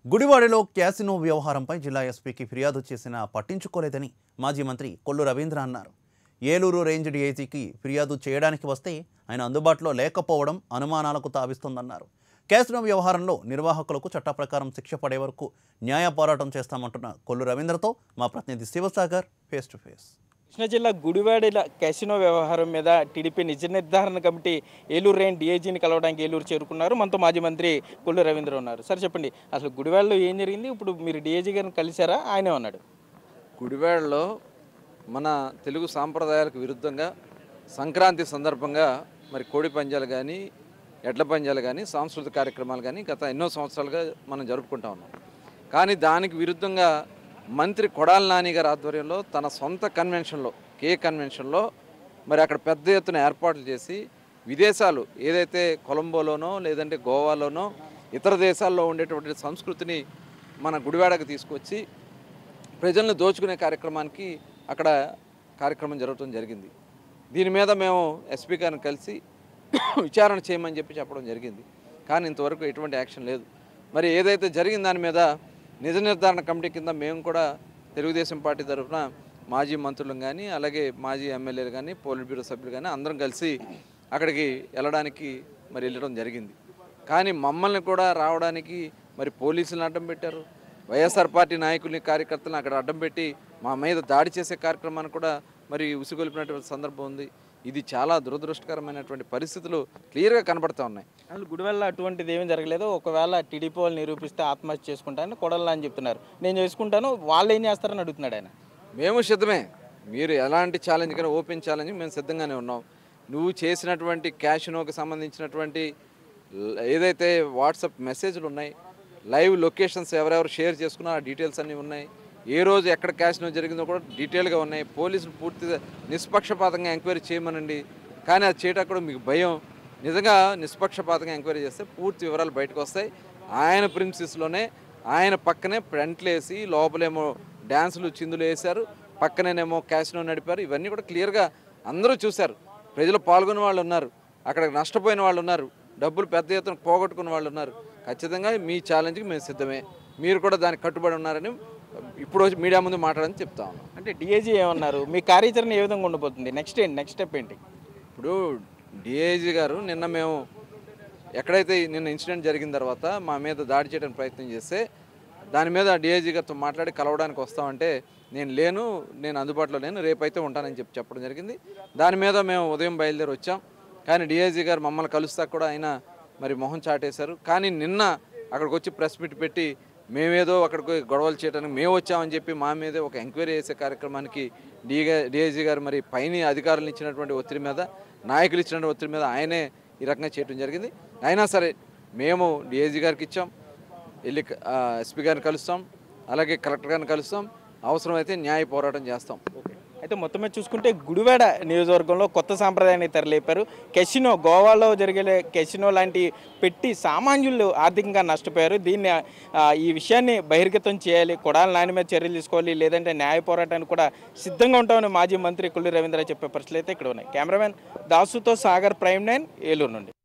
గుడివాడలో క్యాసినో వ్యవహారంపై జిల్లా ఎస్పీకి ఫిర్యాదు చేసినా పట్టించుకోలేదని మాజీ మంత్రి కొల్లు రవీంద్ర అన్నారు ఏలూరు రేంజ్ డీఐజీకి ఫిర్యాదు చేయడానికి వస్తే ఆయన అందుబాటులో లేకపోవడం అనుమానాలకు తావిస్తోందన్నారు క్యాసినో వ్యవహారంలో నిర్వాహకులకు చట్ట ప్రకారం శిక్ష పడే వరకు న్యాయ పోరాటం చేస్తామంటున్న కొల్లు రవీంద్రతో మా ప్రతినిధి Shivasagar face to face Krishna జిల్లా గుడివాడల క్యాసినో వ్యవహారం మీద టీడీపీ నిజ నిర్ధారణ కమిటీ ఏలూరు రేంజ్ డీఐజీని కలవడానికి ఏలూరు చేరుకున్నారు మనతో మాజీ మంత్రి కొల్లు రవీంద్ర ఉన్నారు సార్ చెప్పండి అసలు గుడివాడలో ఏం జరిగింది ఇప్పుడు మీరు డీఐజీ గారిని కలిశారా ఆయనే ఉన్నాడు గుడివాడలో మన తెలుగు సాంప్రదాయాలకు విరుద్ధంగా సంక్రాంతి సందర్భంగా మరి కోడి పందాలు కానీ ఎడ్ల పందాలు కానీ సాంస్కృతిక కార్యక్రమాలు కానీ గత ఎన్నో సంవత్సరాలుగా మనం జరుపుకుంటా ఉన్నాం కానీ దానికి విరుద్ధంగా మంత్రి కొడాల నాని గారి ఆధ్వర్యంలో తన సొంత కన్వెన్షన్లో కే కన్వెన్షన్లో మరి అక్కడ పెద్ద ఎత్తున ఏర్పాట్లు చేసి విదేశాలు ఏదైతే కొలంబోలోనో లేదంటే గోవాలోనో ఇతర దేశాల్లో ఉండేటువంటి సంస్కృతిని మన గుడివాడకు తీసుకొచ్చి ప్రజలను దోచుకునే కార్యక్రమానికి అక్కడ కార్యక్రమం జరగడం జరిగింది దీని మీద మేము ఎస్పీ గారిని కలిసి విచారణ చేయమని చెప్పి చెప్పడం జరిగింది కానీ ఇంతవరకు ఎటువంటి యాక్షన్ లేదు మరి ఏదైతే జరిగిన దాని మీద నిజ నిర్ధారణ కమిటీ కింద మేము కూడా తెలుగుదేశం పార్టీ తరఫున మాజీ మంత్రులు కానీ అలాగే మాజీ ఎమ్మెల్యేలు కానీ పోలిట్ బ్యూరో సభ్యులు కానీ అందరం కలిసి అక్కడికి వెళ్ళడానికి మరి వెళ్ళడం జరిగింది కానీ మమ్మల్ని కూడా రావడానికి మరి పోలీసులను అడ్డం పెట్టారు వైఎస్ఆర్ పార్టీ నాయకుల్ని కార్యకర్తలను అక్కడ అడ్డం పెట్టి మా మీద దాడి చేసే కార్యక్రమాన్ని కూడా మరి ఉసిగొలిపినటువంటి సందర్భం ఉంది ఇది చాలా దురదృష్టకరమైనటువంటి పరిస్థితులు క్లియర్గా కనబడుతూ ఉన్నాయి అసలు గుడివాడలో అటువంటిది ఏమీ జరగలేదు ఒకవేళ టీడీపీ వాళ్ళు నిరూపిస్తే ఆత్మహత్య చేసుకుంటానని కొడాలని అని చెప్తున్నారు నేను చేసుకుంటాను వాళ్ళు ఏం చేస్తారని అడుగుతున్నాడు ఆయన మేము సిద్ధమే మీరు ఎలాంటి ఛాలెంజ్ కానీ ఓపెన్ ఛాలెంజ్ మేము సిద్ధంగానే ఉన్నాం నువ్వు చేసినటువంటి క్యాషినోకి సంబంధించినటువంటి ల- ఏదైతే వాట్సాప్ మెసేజ్లు ఉన్నాయి లైవ్ లొకేషన్స్ ఎవరెవరు షేర్ చేసుకున్నా ఆ డీటెయిల్స్ అన్నీ ఉన్నాయి ఏ రోజు ఎక్కడ క్యాషినో జరిగిందో కూడా డీటెయిల్గా ఉన్నాయి పోలీసులు పూర్తిగా నిష్పక్షపాతంగా ఎంక్వైరీ చేయమనండి కానీ అది చేయడానికి కూడా మీకు భయం నిజంగా నిష్పక్షపాతంగా ఎంక్వైరీ చేస్తే పూర్తి వివరాలు బయటకు వస్తాయి ఆయన ప్రిన్సిస్లోనే ఆయన పక్కనే ఫ్రంట్లు వేసి లోపలేమో డ్యాన్సులు చిందులు వేశారు పక్కనేనేమో క్యాసినో నడిపారు ఇవన్నీ కూడా క్లియర్గా అందరూ చూశారు ప్రజలు పాల్గొన్న వాళ్ళు ఉన్నారు అక్కడ నష్టపోయిన వాళ్ళు ఉన్నారు డబ్బులు పెద్ద ఎత్తున పోగొట్టుకున్న వాళ్ళు ఉన్నారు ఖచ్చితంగా మీ ఛాలెంజ్కి మేము సిద్ధమే మీరు కూడా దానికి కట్టుబడి ఉన్నారని ఇప్పుడు వచ్చి మీడియా ముందు మాట్లాడని చెప్తా ఉన్నాం అంటే డీఐజీ ఏమన్నారు మీ కార్యాచరణ ఏ విధంగా ఉండబోతుంది నెక్స్ట్ ఏంటి నెక్స్ట్ స్టెప్ ఏంటి ఇప్పుడు డిఐజీ గారు నిన్న మేము ఎక్కడైతే నిన్న ఇన్సిడెంట్ జరిగిన తర్వాత మా మీద దాడి చేయడానికి ప్రయత్నం చేస్తే దాని మీద డిఐజీ గారితో మాట్లాడి కలవడానికి వస్తామంటే నేను లేను నేను అందుబాటులో లేను రేపైతే ఉంటానని చెప్పి చెప్పడం జరిగింది దాని మీద మేము ఉదయం బయలుదేరి వచ్చాం కానీ డిఐజీ గారు మమ్మల్ని కలుస్తా కూడా ఆయన మరి మొహం చాటేశారు కానీ నిన్న అక్కడికి వచ్చి ప్రెస్ మీట్ పెట్టి మేమేదో అక్కడికి గొడవలు చేయడానికి మేము వచ్చామని చెప్పి మా మీదే ఒక ఎంక్వైరీ చేసే కార్యక్రమానికి డిగా డిఐజీ గారు మరి పైన అధికారులు ఇచ్చినటువంటి ఒత్తిడి మీద నాయకులు ఇచ్చినటువంటి ఒత్తిడి మీద ఆయనే ఈ రకంగా చేయడం జరిగింది అయినా సరే మేము డిఐజీ గారికి ఇచ్చాం వెళ్ళి ఎస్పీ గారిని కలుస్తాం అలాగే కలెక్టర్ గారిని కలుస్తాం అవసరమైతే న్యాయ పోరాటం చేస్తాం అయితే మొత్తం మీద చూసుకుంటే గుడివాడ నియోజకవర్గంలో కొత్త సాంప్రదాయాన్ని తెరలేపారు కెసినో గోవాలో జరిగే కెసినో లాంటి పెట్టి సామాన్యులు ఆర్థికంగా నష్టపోయారు దీన్ని ఆ, ఈ విషయాన్ని బహిర్గతం చేయాలి కొడాల నాని మీద చర్యలు తీసుకోవాలి లేదంటే న్యాయ పోరాటానికి కూడా సిద్ధంగా ఉంటామని మాజీ మంత్రి కొల్లి రవీంద్ర చెప్పే పరిస్థితులు అయితే ఇక్కడ ఉన్నాయి కెమెరామెన్ దాసుతో సాగర్ ప్రైమ్ నైన్ ఏలూరు నుండి